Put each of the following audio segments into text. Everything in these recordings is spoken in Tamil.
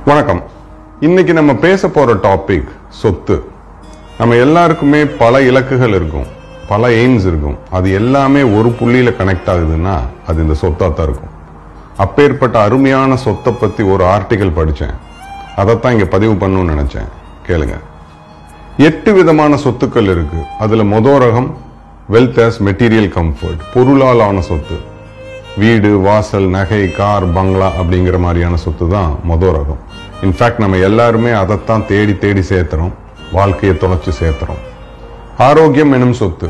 வணக்கம் இன்னைக்கு நம்ம பேச போற டாபிக் சொத்து நம்ம எல்லாருக்குமே பல இலக்குகள் இருக்கும் பல எய்ம்ஸ் இருக்கும் அது எல்லாமே ஒரு புள்ளியில கனெக்ட் ஆகுதுன்னா அது இந்த சொத்தா தான் இருக்கும் அப்பேற்பட்ட அருமையான சொத்தை பத்தி ஒரு ஆர்டிகல் படிச்சேன் அதைத்தான் இங்க பதிவு பண்ணணும்னு நினைச்சேன் கேளுங்க எட்டு விதமான சொத்துக்கள் இருக்கு அதுல மொத ரகம் வெல்த் as மெட்டீரியல் கம்ஃபர்ட் பொருளால் ஆன சொத்து வீடு வாசல் நகை கார் பங்களா அப்படிங்கிற மாதிரியான சொத்து தான் மொத ரகம் இன்ஃபேக்ட் நம்ம எல்லாருமே அதைத்தான் தேடி தேடி சேர்த்துறோம் வாழ்க்கையை தொலைச்சு சேர்த்துறோம் ஆரோக்கியம் எனும் சொத்து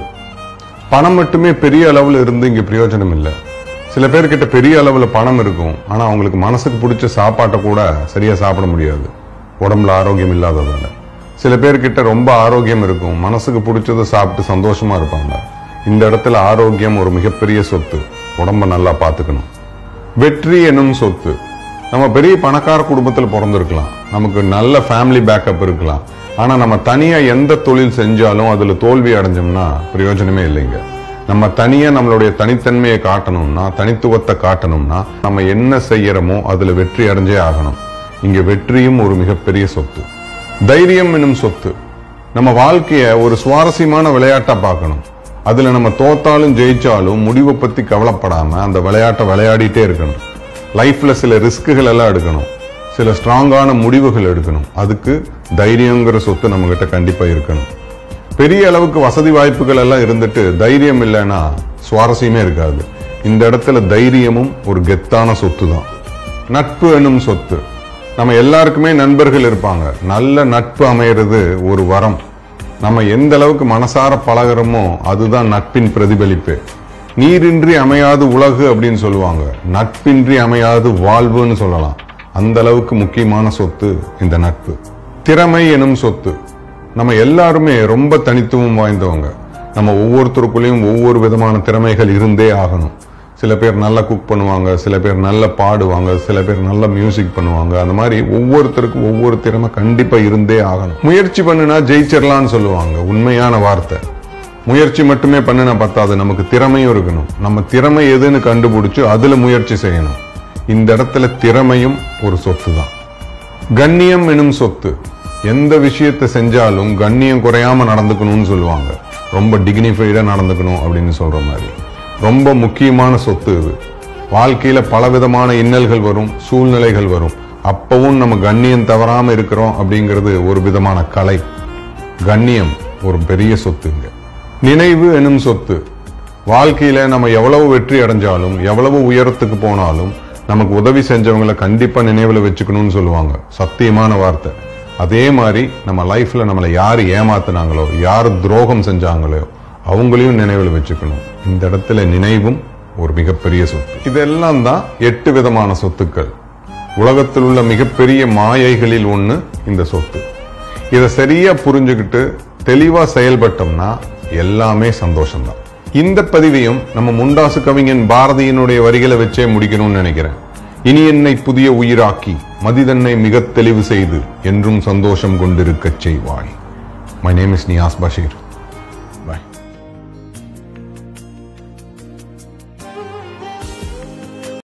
பணம் மட்டுமே பெரிய அளவில் இருந்து இங்க பிரயோஜனம் இல்லை சில பேர்கிட்ட பெரிய அளவில் பணம் இருக்கும் ஆனா அவங்களுக்கு மனசுக்கு பிடிச்ச சாப்பாட்டை கூட சரியா சாப்பிட முடியாது உடம்புல ஆரோக்கியம் இல்லாததால சில பேர்கிட்ட ரொம்ப ஆரோக்கியம் இருக்கும் மனசுக்கு பிடிச்சதை சாப்பிட்டு சந்தோஷமா இருப்பாங்க இந்த இடத்துல ஆரோக்கியம் ஒரு மிகப்பெரிய சொத்து உடம்ப நல்லா பார்த்துக்கணும் வெற்றி எனும் சொத்து நம்ம பெரிய பணக்கார குடும்பத்தில் பிறந்திருக்கலாம் நமக்கு நல்ல ஃபேமிலி பேக்கப் இருக்கலாம் ஆனா நம்ம தனியா எந்த தொழில் செஞ்சாலும் அதுல தோல்வி அடைஞ்சோம்னா பிரயோஜனமே இல்லைங்க நம்ம தனியா நம்மளுடைய தனித்தன்மையை காட்டணும்னா தனித்துவத்தை காட்டணும்னா நம்ம என்ன செய்யறோமோ அதுல வெற்றி அடைஞ்சே ஆகணும் இங்க வெற்றியும் ஒரு மிகப்பெரிய சொத்து தைரியம் எனும் சொத்து நம்ம வாழ்க்கைய ஒரு சுவாரஸ்யமான விளையாட்டா பார்க்கணும் அதுல நம்ம தோத்தாலும் ஜெயிச்சாலும் முடிவை பத்தி கவலைப்படாம அந்த விளையாட்டை விளையாடிட்டே இருக்கணும் லைஃப்ல சில ரிஸ்க்குகள் எல்லாம் எடுக்கணும் சில ஸ்ட்ராங்கான முடிவுகள் எடுக்கணும் அதுக்கு தைரியங்கிற சொத்து நம்ம கிட்ட கண்டிப்பா இருக்கணும் பெரிய அளவுக்கு வசதி வாய்ப்புகள் எல்லாம் இருந்துட்டு தைரியம் இல்லைன்னா சுவாரஸ்யமே இருக்காது இந்த இடத்துல தைரியமும் ஒரு கெத்தான சொத்து தான் நட்பு எனும் சொத்து நம்ம எல்லாருக்குமே நண்பர்கள் இருப்பாங்க நல்ல நட்பு அமையிறது ஒரு வரம் நம்ம எந்த அளவுக்கு மனசார பழகுறோமோ அதுதான் நட்பின் பிரதிபலிப்பு நீரின்றி அமையாது உலகு அப்படின்னு சொல்லுவாங்க நட்பின்றி அமையாது வாழ்வுன்னு சொல்லலாம் அந்த அளவுக்கு முக்கியமான சொத்து இந்த நட்பு திறமை எனும் சொத்து நம்ம எல்லாருமே ரொம்ப தனித்துவம் வாய்ந்தவங்க நம்ம ஒவ்வொருத்தருக்குள்ளேயும் ஒவ்வொரு விதமான திறமைகள் இருந்தே ஆகணும் சில பேர் நல்லா குக் பண்ணுவாங்க சில பேர் நல்லா பாடுவாங்க சில பேர் நல்லா மியூசிக் பண்ணுவாங்க அந்த மாதிரி ஒவ்வொருத்தருக்கும் ஒவ்வொரு திறமை கண்டிப்பா இருந்தே ஆகணும் முயற்சி பண்ணுனா ஜெயிச்சிடலாம்னு சொல்லுவாங்க உண்மையான வார்த்தை முயற்சி மட்டுமே பண்ணினா பத்தாது நமக்கு திறமையும் இருக்கணும் நம்ம திறமை எதுன்னு கண்டுபிடிச்சு அதுல முயற்சி செய்யணும் இந்த இடத்துல திறமையும் ஒரு சொத்து தான் கண்ணியம் எனும் சொத்து எந்த விஷயத்தை செஞ்சாலும் கண்ணியம் குறையாம நடந்துக்கணும்னு சொல்லுவாங்க ரொம்ப டிக்னிஃபைடா நடந்துக்கணும் அப்படின்னு சொல்ற மாதிரி ரொம்ப முக்கியமான சொத்து இது வாழ்க்கையில பலவிதமான இன்னல்கள் வரும் சூழ்நிலைகள் வரும் அப்பவும் நம்ம கண்ணியம் தவறாம இருக்கிறோம் அப்படிங்கிறது ஒரு விதமான கலை கண்ணியம் ஒரு பெரிய சொத்துங்க நினைவு எனும் சொத்து வாழ்க்கையில நம்ம எவ்வளவு வெற்றி அடைஞ்சாலும் எவ்வளவு உயரத்துக்கு போனாலும் நமக்கு உதவி செஞ்சவங்களை கண்டிப்பா நினைவுல வச்சுக்கணும்னு சொல்லுவாங்க சத்தியமான வார்த்தை அதே மாதிரி நம்ம லைஃப்ல நம்மளை யார் ஏமாத்துனாங்களோ யார் துரோகம் செஞ்சாங்களோ அவங்களையும் நினைவில் வச்சுக்கணும் இந்த இடத்துல நினைவும் ஒரு மிகப்பெரிய சொத்து இதெல்லாம் தான் எட்டு விதமான சொத்துக்கள் உலகத்தில் உள்ள மிகப்பெரிய மாயைகளில் ஒண்ணு இந்த சொத்து இதை சரியா புரிஞ்சுக்கிட்டு தெளிவா செயல்பட்டோம்னா எல்லாமே சந்தோஷம்தான் இந்த பதிவையும் நம்ம முண்டாசு கவிஞன் பாரதியினுடைய வரிகளை வச்சே முடிக்கணும்னு நினைக்கிறேன் இனி என்னை புதிய உயிராக்கி மதிதன்னை மிக தெளிவு செய்து என்றும் சந்தோஷம் கொண்டிருக்கச் செய்வாய் my name is Niyas Basheer